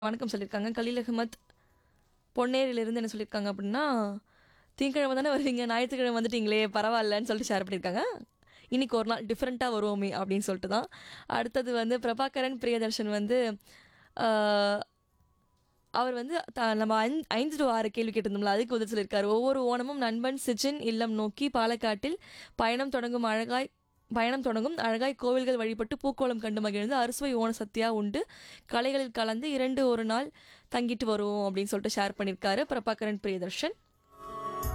வணக்கம் சொல்லியிருக்காங்க கலீல் அகமத் பொன்னேரியிலிருந்து என்ன சொல்லியிருக்காங்க அப்படின்னா திங்கக்கிழமை தானே வருவீங்க ஞாயிற்றுக்கிழமை வந்துட்டீங்களே பரவாயில்லன்னு சொல்லிட்டு ஷேர் பண்ணியிருக்காங்க இன்னைக்கு ஒரு நாள் டிஃப்ரெண்ட்டாக வருவோமே அப்படின்னு சொல்லிட்டு தான் அடுத்தது வந்து பிரபாகரன் பிரியதர்ஷன் வந்து ஆஹ், அவர் வந்து த- நம்ம ஐந்து ஐந்து டு ஆறு கேள்வி கேட்டிருந்தோம்ல அதுக்கு உதவி சொல்லியிருக்காரு ஒவ்வொரு ஓணமும் நண்பன் சிச்சின் இல்லம் நோக்கி பாலக்காட்டில் பயணம் தொடங்கும் அழகாய் பயணம் தொடங்கும் அழகாய் கோவில்கள் வழிபட்டு பூக்கோளம் கண்டு மகிழ்ந்து அறுசுவை ஓண சத்தியா உண்டு கலைகளில் கலந்து இரண்டு ஒரு நாள் தங்கிட்டு வருவோம் அப்படின்னு சொல்லிட்டு ஷேர் பண்ணியிருக்காரு பிரபாகரன் பிரியதர்ஷன்